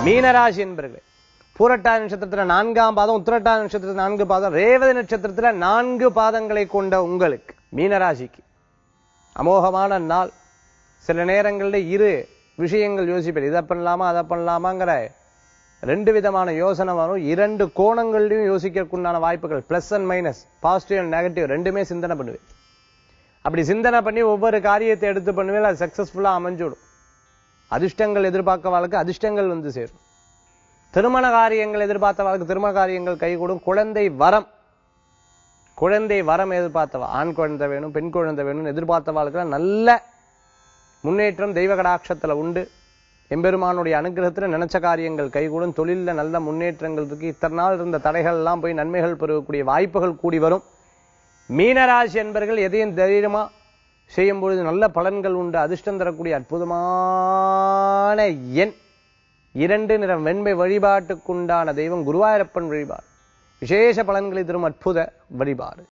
மீனராசி என்பர்களே பூரட்டாதி நட்சத்திரத்துல நான்காம் பாதம் உத்திரட்டாதி நட்சத்திரத்துல நான்கு பாதம் ரேவதி நட்சத்திரத்துல நான்கு பாதங்களை கொண்ட உங்களுக்கு மீனராசிக்கு அமோகமான நாள் சில நேரங்கள்ல இரு விஷயங்கள் யோசிப்பேன் இதை பண்ணலாமா அதை பண்ணலாமாங்கிற ரெண்டு விதமான யோசனை வரும் இரண்டு கோணங்கள்லையும் யோசிக்கிறதுக்குண்டான வாய்ப்புகள் plus and minus positive and negative ரெண்டுமே சிந்தனை பண்ணுவேன் அப்படி சிந்தனை பண்ணி ஒவ்வொரு காரியத்தை எடுத்து பண்ணுவேன் அது சக்சஸ்ஃபுல்லா அமைஞ்சுடும் அதிர்ஷ்டங்கள் எதிர்பார்க்க வாழ்க்கை அதிர்ஷ்டங்கள் வந்து சேரும் திருமண காரியங்கள் எதிர்பார்த்த வாழ்க்கை திருமண காரியங்கள் கைகூடும் குழந்தை வரம் குழந்தை வரம் எதிர்பார்த்தவா ஆண் குழந்தை வேணும் பெண் குழந்தை வேணும் எதிர்பார்த்த வாழ்க்கை நல்ல முன்னேற்றம் தெய்வ கடாட்சத்துல உண்டு எம்பெருமானுடைய அனுகிரகத்துல நினைச்ச காரியங்கள் கைகூடும் தொழில்ல நல்ல முன்னேற்றங்கள் இருக்கு இத்தனை நாள் இருந்த தடைகள் எல்லாம் போய் நன்மைகள் பெறக்கூடிய வாய்ப்புகள் கூடி வரும் மீனராசி என்பர்கள் எதையும் தைரியமா செய்யும் பொழுது நல்ல பலன்கள் உண்டு அதிர்ஷ்டம் தரக்கூடிய அற்புதமான எண் இரண்டு நிறம் வெண்மை வழிபாட்டுக்குண்டான தெய்வம் குருவாயூரப்பன் வழிபாடு விசேஷ பலன்களை தரும் அற்புத வழிபாடு